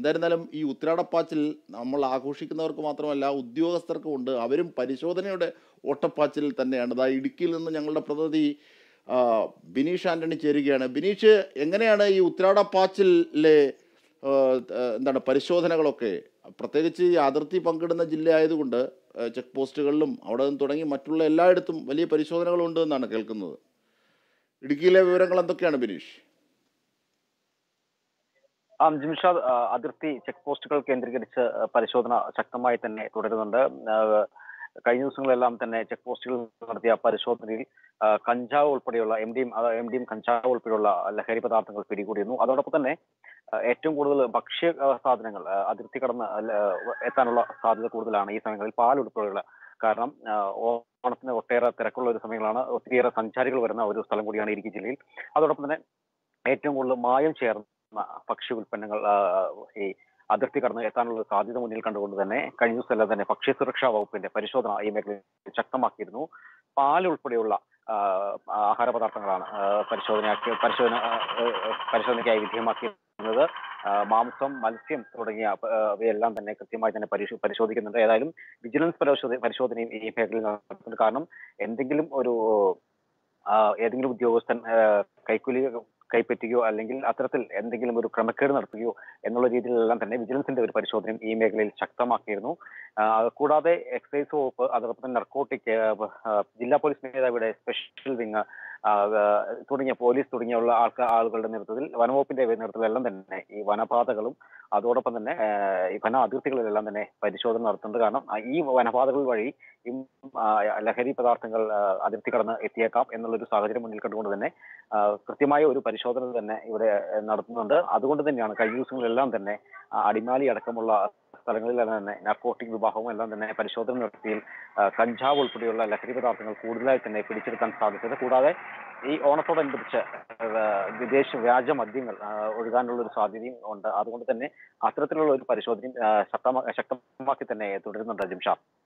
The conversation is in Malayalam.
എന്തായിരുന്നാലും ഈ ഉത്രാടപ്പാച്ചിൽ നമ്മൾ ആഘോഷിക്കുന്നവർക്ക് മാത്രമല്ല ഉദ്യോഗസ്ഥർക്കും ഉണ്ട് അവരും പരിശോധനയുടെ ഓട്ടപ്പാച്ചിൽ തന്നെയാണ് ഇതാ ഇടുക്കിയിൽ നിന്ന് ഞങ്ങളുടെ പ്രതിനിധി ആ, ബിനീഷ് ആൻ്റണി ചേരുകയാണ് ബിനീഷ് എങ്ങനെയാണ് ഈ ഉത്രാടപ്പാച്ചിലെ ആ, എന്താണ് പരിശോധനകളൊക്കെ പ്രത്യേകിച്ച് ഈ അതിർത്തി പങ്കിടുന്ന ജില്ല ആയതുകൊണ്ട് ആ, ചെക്ക് പോസ്റ്റുകളിലും അവിടെ നിന്ന് തുടങ്ങി മറ്റുള്ള എല്ലായിടത്തും വലിയ പരിശോധനകളുണ്ട് എന്നാണ് കേൾക്കുന്നത് ഇടുക്കിയിലെ വിവരങ്ങൾ എന്തൊക്കെയാണ് ബിനീഷ് ആ, ജിംഷാദ് ആ, അതിർത്തി ചെക്ക് പോസ്റ്റുകൾ കേന്ദ്രീകരിച്ച് ആ, പരിശോധന ശക്തമായി തന്നെ തുടരുന്നുണ്ട് ആ, കഴിഞ്ഞ ദിവസങ്ങളെല്ലാം തന്നെ ചെക്ക് പോസ്റ്റുകളിൽ നടത്തിയ പരിശോധനയിൽ ആ, കഞ്ചാവ് ഉൾപ്പെടെയുള്ള എം ഡിയും എം ഡിയും കഞ്ചാവ് ഉൾപ്പെടെയുള്ള ലഹരി പദാർത്ഥങ്ങൾ പിടികൂടിയിരുന്നു അതോടൊപ്പം തന്നെ ആ, ഏറ്റവും കൂടുതൽ ഭക്ഷ്യ ആ, സാധനങ്ങൾ ആ, അതിർത്തി കടന്ന് അല്ല, എത്താനുള്ള സാധ്യത കൂടുതലാണ് ഈ സമയങ്ങളിൽ പാൽ ഉൾപ്പെടെയുള്ള കാരണം ആ, ഓണത്തിന് ഒട്ടേറെ തിരക്കുള്ള ഒരു സമയങ്ങളാണ് ഒത്തിരിയേറെ സഞ്ചാരികൾ വരുന്ന ഒരു സ്ഥലം കൂടിയാണ് ഇടുക്കി ജില്ലയിൽ അതോടൊപ്പം തന്നെ ഏറ്റവും കൂടുതൽ മായം ചേർന്ന ഭക്ഷ്യ ഉൽപ്പന്നങ്ങൾ ആ, ഈ അതിർത്തി കടന്ന് എത്താനുള്ള ഒരു സാധ്യത മുന്നിൽ കണ്ടുകൊണ്ട് തന്നെ കഴിഞ്ഞ ദിവസമെല്ലാം തന്നെ ഭക്ഷ്യ സുരക്ഷാ വകുപ്പിന്റെ പരിശോധന ഈ മേഖലയിൽ ശക്തമാക്കിയിരുന്നു പാൽ ഉൾപ്പെടെയുള്ള ആ, ആഹാര പദാർത്ഥങ്ങളാണ് ആ, പരിശോധനയാക്കി പരിശോധന ആ, ആ, പരിശോധനയ്ക്കായി വിധേയമാക്കിയിരുന്നത് ആ, മാംസം മത്സ്യം തുടങ്ങിയ ആ, ഇവയെല്ലാം തന്നെ കൃത്യമായി തന്നെ പരിശോ പരിശോധിക്കുന്നുണ്ട് ഏതായാലും വിജിലൻസ് പരിശോധന പരിശോധനയും ഈ മേഖലയിൽ നടത്തുന്നുണ്ട് കാരണം എന്തെങ്കിലും ഒരു ആ, ഏതെങ്കിലും ഉദ്യോഗസ്ഥൻ ആ, കൈക്കൂലി കൈപ്പറ്റുകയോ അല്ലെങ്കിൽ അത്തരത്തിൽ എന്തെങ്കിലും ഒരു ക്രമക്കേട് നടത്തുകയോ എന്നുള്ള രീതിയിലെല്ലാം തന്നെ വിജിലൻസിന്റെ ഒരു പരിശോധനയും ഈ മേഖലയിൽ ശക്തമാക്കിയിരുന്നു ആ, കൂടാതെ എക്സൈസ് വകുപ്പ് അതോടൊപ്പം തന്നെ നർക്കോട്ടിക് ജില്ലാ പോലീസ് മേധാവിയുടെ സ്പെഷ്യൽ വിങ് തുടങ്ങിയ പോലീസ് തുടങ്ങിയുള്ള ആൾക്കാർ ആളുകളുടെ നേതൃത്വത്തിൽ വനവകുപ്പിന്റെ നേതൃത്വത്തിലെല്ലാം തന്നെ ഈ വനപാതകളും അതോടൊപ്പം തന്നെ ആ, ഈ വന അതിർത്തികളിലെല്ലാം തന്നെ പരിശോധന നടത്തുന്നുണ്ട് കാരണം ആ, ഈ വനപാതകൾ വഴി ഈ ആ, ലഹരി പദാർത്ഥങ്ങൾ ആ, അതിർത്തി കടന്ന് എത്തിയേക്കാം എന്നുള്ളൊരു സാഹചര്യം മുന്നിൽ കണ്ടുകൊണ്ട് തന്നെ ആ, കൃത്യമായ ഒരു പരിശോധന തന്നെ ഇവിടെ ആ, നടത്തുന്നുണ്ട് അതുകൊണ്ട് തന്നെയാണ് കഴിഞ്ഞ ദിവസങ്ങളിലെല്ലാം തന്നെ ആ, അടിമാലി അടക്കമുള്ള സ്ഥലങ്ങളിലെല്ലാം തന്നെ നർക്കോട്ടിക് വിഭാഗവും എല്ലാം തന്നെ പരിശോധന നടത്തിയിൽ ആ, കഞ്ചാവ് ഉൾപ്പെടെയുള്ള ലഹരി പദാർത്ഥങ്ങൾ കൂടുതലായി തന്നെ പിടിച്ചെടുക്കാൻ സാധിച്ചത് കൂടാതെ ഈ ഓണത്തോടനുബന്ധിച്ച് ആ, വിദേശ വ്യാജ മദ്യങ്ങൾ ആ, ഒഴുകാനുള്ള ഒരു സാധ്യതയും ഉണ്ട് അതുകൊണ്ട് തന്നെ അത്തരത്തിലുള്ള ഒരു പരിശോധനയും ആ, ശക്തമാ ശക്തമാക്കി തന്നെ തുടരുന്നുണ്ട് ജിംഷാ